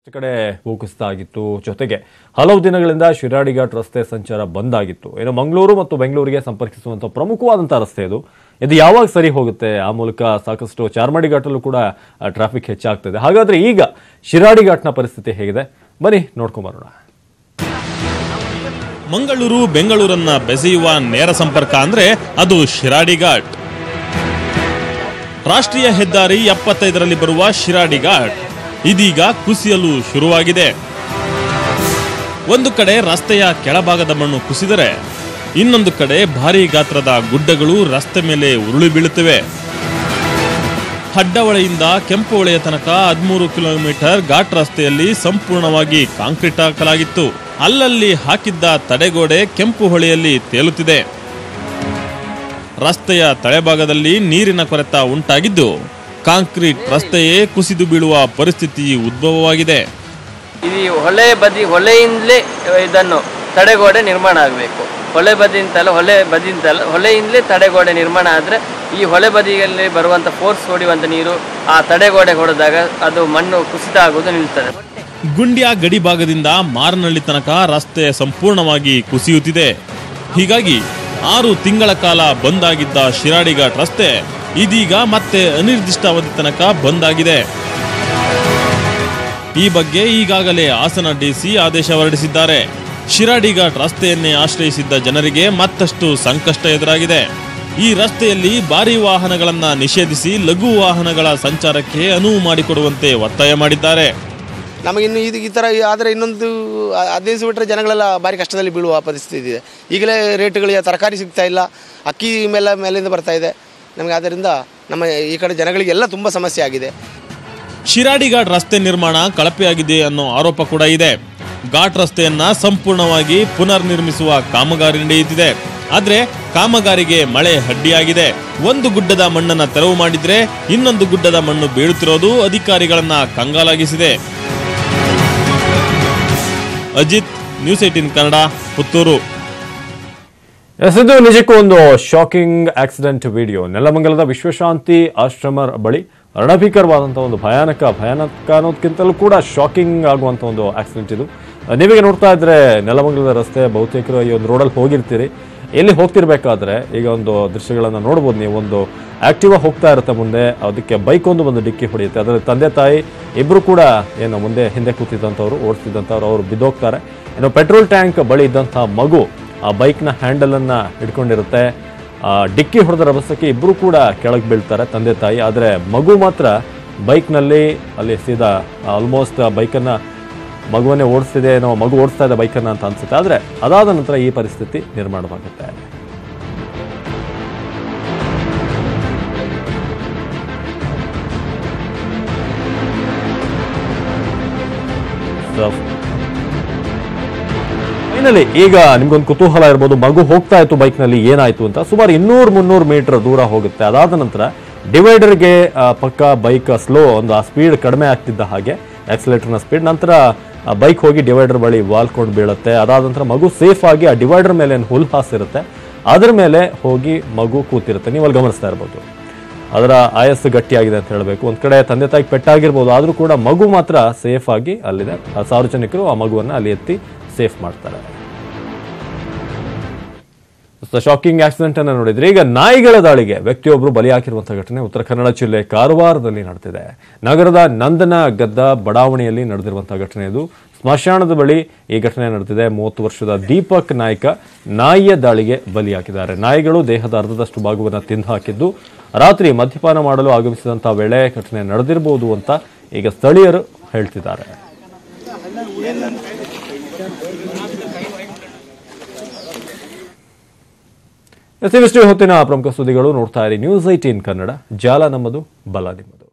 ಈ ಕಡೆ ಭೂಕುಸಿತ ಆಗಿತ್ತು ಜೊತೆಗೆ ಹಲವು ದಿನಗಳಿಂದ ಶಿರಾಡಿ ಘಾಟ್ ರಸ್ತೆ ಸಂಚಾರ ಬಂದ್ ಆಗಿತ್ತು ಇನ್ನು ಮಂಗಳೂರು ಮತ್ತು ಬೆಂಗಳೂರಿಗೆ ಸಂಪರ್ಕಿಸುವಂತ ಪ್ರಮುಖವಾದಂತಹ ರಸ್ತೆ ಇದು ಇದು ಯಾವಾಗ ಸರಿ ಹೋಗುತ್ತೆ ಆ ಮೂಲಕ ಸಾಕಷ್ಟು ಚಾರ್ಮಾಡಿ ಘಾಟಲ್ಲೂ ಕೂಡ ಟ್ರಾಫಿಕ್ ಹೆಚ್ಚಾಗ್ತದೆ ಹಾಗಾದ್ರೆ ಈಗ ಶಿರಾಡಿ ಘಾಟ್ನ ಪರಿಸ್ಥಿತಿ ಹೇಗಿದೆ ಬನ್ನಿ ನೋಡ್ಕೊಂಬರೋಣ ಮಂಗಳೂರು ಬೆಂಗಳೂರನ್ನ ಬೆಸೆಯುವ ನೇರ ಸಂಪರ್ಕ ಅಂದ್ರೆ ಅದು ಶಿರಾಡಿ ಘಾಟ್ ರಾಷ್ಟ್ರೀಯ ಹೆದ್ದಾರಿ ಎಪ್ಪತ್ತೈದರಲ್ಲಿ ಬರುವ ಶಿರಾಡಿ ಘಾಟ್ ಇದೀಗ ಕುಸಿಯಲು ಶುರುವಾಗಿದೆ ಒಂದು ಕಡೆ ರಸ್ತೆಯ ಕೆಳಭಾಗದ ಮಣ್ಣು ಕುಸಿದರೆ ಇನ್ನೊಂದು ಕಡೆ ಭಾರೀ ಗಾತ್ರದ ಗುಡ್ಡಗಳು ರಸ್ತೆ ಮೇಲೆ ಉರುಳಿ ಬೀಳುತ್ತಿವೆ ಹಡ್ಡವಳೆಯಿಂದ ಕೆಂಪು ಹೊಳೆಯ ತನಕ ಹದಿಮೂರು ಕಿಲೋಮೀಟರ್ ಘಾಟ್ ರಸ್ತೆಯಲ್ಲಿ ಸಂಪೂರ್ಣವಾಗಿ ಕಾಂಕ್ರೀಟ್ ಹಾಕಲಾಗಿತ್ತು ಅಲ್ಲಲ್ಲಿ ಹಾಕಿದ್ದ ತಡೆಗೋಡೆ ಕೆಂಪು ಹೊಳೆಯಲ್ಲಿ ತೇಲುತ್ತಿದೆ ರಸ್ತೆಯ ತಳೆಭಾಗದಲ್ಲಿ ನೀರಿನ ಕೊರೆತ ಉಂಟಾಗಿದ್ದು ಕಾಂಕ್ರೀಟ್ ರಸ್ತೆಯೇ ಕುಸಿದು ಬೀಳುವ ಪರಿಸ್ಥಿತಿ ಉದ್ಭವವಾಗಿದೆ ಇದು ಹೊಳೆ ಬದಿ ಹೊಳೆಯಿಂದಲೇ ಇದನ್ನು ತಡೆಗೋಡೆ ನಿರ್ಮಾಣ ಆಗಬೇಕು ಹೊಳೆ ಬದಿಯಿಂದಲ್ಲ ಹೊಳೆ ಬದಿಯಿಂದಲ್ಲ ಹೊಳೆಯಿಂದಲೇ ತಡೆಗೋಡೆ ನಿರ್ಮಾಣ ಆದರೆ ಈ ಹೊಳೆ ಬದಿಯಲ್ಲಿ ಬರುವಂಥ ಫೋರ್ಸ್ ಹೊಡೆಯುವಂಥ ನೀರು ಆ ತಡೆಗೋಡೆ ಹೊಡೆದಾಗ ಅದು ಮಣ್ಣು ಕುಸಿತ ಆಗುವುದು ನಿಲ್ತದೆ ಗುಂಡ್ಯ ಗಡಿ ಭಾಗದಿಂದ ಮಾರನಹಳ್ಳಿ ತನಕ ರಸ್ತೆ ಸಂಪೂರ್ಣವಾಗಿ ಕುಸಿಯುತ್ತಿದೆ ಹೀಗಾಗಿ ಆರು ತಿಂಗಳ ಕಾಲ ಬಂದ್ ಆಗಿದ್ದ ಶಿರಾಡಿ ಘಾಟ್ ರಸ್ತೆ ಇದೀಗ ಮತ್ತೆ ಅನಿರ್ದಿಷ್ಟ ಅವಧಿ ತನಕ ಬಂದ್ ಆಗಿದೆ ಈ ಬಗ್ಗೆ ಈಗಾಗಲೇ ಹಾಸನ ಡಿಸಿ ಆದೇಶ ಹೊರಡಿಸಿದ್ದಾರೆ ಶಿರಾಡಿ ಘಾಟ್ ರಸ್ತೆಯನ್ನೇ ಆಶ್ರಯಿಸಿದ್ದ ಜನರಿಗೆ ಮತ್ತಷ್ಟು ಸಂಕಷ್ಟ ಎದುರಾಗಿದೆ ಈ ರಸ್ತೆಯಲ್ಲಿ ಭಾರಿ ವಾಹನಗಳನ್ನ ನಿಷೇಧಿಸಿ ಲಘು ವಾಹನಗಳ ಸಂಚಾರಕ್ಕೆ ಅನುವು ಮಾಡಿಕೊಡುವಂತೆ ಒತ್ತಾಯ ಮಾಡಿದ್ದಾರೆ ನಮಗಿನ್ನು ಇದು ಈ ಥರ ಆದರೆ ಇನ್ನೊಂದು ಹ- ಹದಿನೈದು ದಿವಸ ಬಿಟ್ಟರೆ ಜನಗಳೆಲ್ಲ ಭಾರಿ ಕಷ್ಟದಲ್ಲಿ ಬೀಳುವ ಪರಿಸ್ಥಿತಿ ಇದೆ ಈಗಲೇ ರೇಟ್ಗಳಿಗೆ ತರಕಾರಿ ಸಿಗ್ತಾ ಇಲ್ಲ ಅಕ್ಕಿ ಮೇಲೆ ಮೇಲಿಂದ ಬರ್ತಾ ಇದೆ ನಮಗೆ ಆದ್ದರಿಂದ ನಮ್ಮ ಈ ಕಡೆ ಜನಗಳಿಗೆಲ್ಲ ತುಂಬ ಸಮಸ್ಯೆ ಆಗಿದೆ ಶಿರಾಡಿ ಘಾಟ್ ರಸ್ತೆ ನಿರ್ಮಾಣ ಕಳಪೆಯಾಗಿದೆ ಅನ್ನೋ ಆರೋಪ ಕೂಡ ಇದೆ ಘಾಟ್ ರಸ್ತೆಯನ್ನ ಸಂಪೂರ್ಣವಾಗಿ ಪುನರ್ ನಿರ್ಮಿಸುವ ಕಾಮಗಾರಿ ನಡೆಯುತ್ತಿದೆ ಆದ್ರೆ ಕಾಮಗಾರಿಗೆ ಮಳೆ ಅಡ್ಡಿಯಾಗಿದೆ ಒಂದು ಗುಡ್ಡದ ಮಣ್ಣನ್ನ ತೆರವು ಮಾಡಿದ್ರೆ ಇನ್ನೊಂದು ಗುಡ್ಡದ ಮಣ್ಣು ಬೀಳುತ್ತಿರೋದು ಅಧಿಕಾರಿಗಳನ್ನ ಕಂಗಾಲಾಗಿಸಿದೆ ಅಜಿತ್ ನ್ಯೂಸ್ ಏಟಿನ್ ಕನ್ನಡ ಪುತ್ತೂರು ಎಸ್ ಇದು ನಿಜಕ್ಕೂ ಒಂದು ಶಾಕಿಂಗ್ ಆಕ್ಸಿಡೆಂಟ್ ವಿಡಿಯೋ ನೆಲಮಂಗಲದ ವಿಶ್ವಶಾಂತಿ ಆಶ್ರಮ ಬಳಿ ರಣಭೀಕರವಾದಂತಹ ಒಂದು ಭಯಾನಕ ಭಯಾನಕ ಅನ್ನೋದಕ್ಕಿಂತಲೂ ಕೂಡ ಶಾಕಿಂಗ್ ಆಗುವಂತ ಒಂದು ಆಕ್ಸಿಡೆಂಟ್ ಇದು ನೀವೀಗ ನೋಡ್ತಾ ಇದ್ರೆ ನೆಲಮಂಗಲದ ರಸ್ತೆ ಬಹುತೇಕರು ಈ ಒಂದು ರೋಡಲ್ಲಿ ಹೋಗಿರ್ತೀರಿ ಎಲ್ಲಿ ಹೋಗ್ತಿರ್ಬೇಕಾದ್ರೆ ಈಗ ಒಂದು ದೃಶ್ಯಗಳನ್ನ ನೋಡ್ಬೋದು ನೀವು ಒಂದು ಆಕ್ಟಿವಾ ಹೋಗ್ತಾ ಇರುತ್ತೆ ಮುಂದೆ ಅದಕ್ಕೆ ಬೈಕ್ ಒಂದು ಬಂದು ಡಿಕ್ಕಿ ಹೊಡೆಯುತ್ತೆ ಅದರಲ್ಲಿ ತಂದೆ ತಾಯಿ ಇಬ್ರು ಕೂಡ ಏನು ಮುಂದೆ ಹಿಂದೆ ಕೂತಿದ್ದಂಥವ್ರು ಓಡಿಸ್ತಿದ್ದಂಥವ್ರು ಅವರು ಬಿದ್ದೋಗ್ತಾರೆ ಇನ್ನು ಪೆಟ್ರೋಲ್ ಟ್ಯಾಂಕ್ ಬಳಿ ಇದ್ದಂತಹ ಮಗು ಆ ಬೈಕ್ನ ಹ್ಯಾಂಡಲನ್ನ ಹಿಡ್ಕೊಂಡಿರುತ್ತೆ ಆ ಡಿಕ್ಕಿ ಹೊಡೆದ ರಭಸಕ್ಕೆ ಇಬ್ಬರು ಕೂಡ ಕೆಳಗೆ ಬೀಳ್ತಾರೆ ತಂದೆ ತಾಯಿ ಆದರೆ ಮಗು ಮಾತ್ರ ಬೈಕ್ನಲ್ಲಿ ಅಲ್ಲಿ ಸೀದಾ ಆಲ್ಮೋಸ್ಟ್ ಬೈಕನ್ನ ಮಗುವನ್ನೇ ಓಡಿಸ್ತಿದೆ ಏನೋ ಮಗು ಓಡಿಸ್ತಾ ಇದೆ ಬೈಕನ್ನ ಅಂತ ಅನ್ಸುತ್ತೆ ಆದರೆ ಅದಾದ ನಂತರ ಈ ಪರಿಸ್ಥಿತಿ ನಿರ್ಮಾಣವಾಗುತ್ತೆ So, ಫೈನಲಿ ಈಗ ನಿಮ್ಗೊಂದು ಕುತೂಹಲ ಇರ್ಬೋದು ಮಗು ಹೋಗ್ತಾ ಇತ್ತು ಬೈಕ್ನಲ್ಲಿ ಏನಾಯ್ತು ಅಂತ ಸುಮಾರು ಇನ್ನೂರು ಮುನ್ನೂರು ಮೀಟರ್ ದೂರ ಹೋಗುತ್ತೆ ಅದಾದ ನಂತರ ಡಿವೈಡರ್ಗೆ ಪಕ್ಕ ಬೈಕ್ ಸ್ಲೋ ಒಂದು ಆ ಸ್ಪೀಡ್ ಕಡಿಮೆ ಆಗ್ತಿದ್ದ ಹಾಗೆ ಆಕ್ಸಿಲೇಟರ್ನ ಸ್ಪೀಡ್ ನಂತರ ಬೈಕ್ ಹೋಗಿ ಡಿವೈಡರ್ ಬಳಿ ವಾಲ್ಕೊಂಡು ಬೀಳುತ್ತೆ ಅದಾದ ನಂತರ ಮಗು ಸೇಫ್ ಆಗಿ ಆ ಡಿವೈಡರ್ ಮೇಲೆ ಏನು ಹುಲ್ ಹಾಸಿರುತ್ತೆ ಅದ್ರ ಮೇಲೆ ಹೋಗಿ ಮಗು ಕೂತಿರುತ್ತೆ ನೀವು ಅಲ್ಲಿ ಗಮನಿಸ್ತಾ ಇರ್ಬೋದು ಅದರ ಆಯಸ್ಸು ಗಟ್ಟಿಯಾಗಿದೆ ಅಂತ ಹೇಳಬೇಕು ಒಂದ್ ಕಡೆ ತಂದೆ ತಾಯಿ ಪೆಟ್ಟಾಗಿರ್ಬೋದು ಆದ್ರೂ ಕೂಡ ಮಗು ಮಾತ್ರ ಸೇಫ್ ಆಗಿ ಅಲ್ಲಿದೆ ಆ ಸಾರ್ವಜನಿಕರು ಆ ಮಗುವನ್ನ ಅಲ್ಲಿ ಎತ್ತಿ ಸೇಫ್ ಮಾಡ್ತಾರೆ ಶಾಕಿಂಗ್ ಆಕ್ಸಿಡೆಂಟ್ ಅನ್ನ ನೋಡಿದ್ರೆ ಈಗ ನಾಯಿಗಳ ದಾಳಿಗೆ ವ್ಯಕ್ತಿಯೊಬ್ಬರು ಬಲಿಯಾಗಿರುವಂತಹ ಘಟನೆ ಉತ್ತರ ಕನ್ನಡ ಜಿಲ್ಲೆ ಕಾರವಾರದಲ್ಲಿ ನಡೆದಿದೆ ನಗರದ ನಂದನ ಗದ್ದ ಬಡಾವಣೆಯಲ್ಲಿ ನಡೆದಿರುವಂತಹ ಘಟನೆ ಇದು ಸ್ಮಶಾನದ ಬಳಿ ಈ ಘಟನೆ ನಡೆದಿದೆ ಮೂವತ್ತು ವರ್ಷದ ದೀಪಕ್ ನಾಯ್ಕ ನಾಯಿಯ ದಾಳಿಗೆ ಬಲಿಯಾಗಿದ್ದಾರೆ ನಾಯಿಗಳು ದೇಹದ ಅರ್ಧದಷ್ಟು ಭಾಗವನ್ನು ತಿಂದು ಹಾಕಿದ್ದು ರಾತ್ರಿ ಮದ್ಯಪಾನ ಮಾಡಲು ಆಗಮಿಸಿದಂತಹ ವೇಳೆ ಘಟನೆ ನಡೆದಿರಬಹುದು ಅಂತ ಈಗ ಸ್ಥಳೀಯರು ಹೇಳ್ತಿದ್ದಾರೆ ಎಸ್ ಇವಿಷ್ಟು ಹೊತ್ತಿನ ಪ್ರಮುಖ ಸುದ್ದಿಗಳು ನೋಡ್ತಾ ಇರಿ ನ್ಯೂಸ್ ಐಟೀನ್ ಕನ್ನಡ ಜಾಲ ನಮ್ಮದು ಬಲ ನಿಮ್ಮದು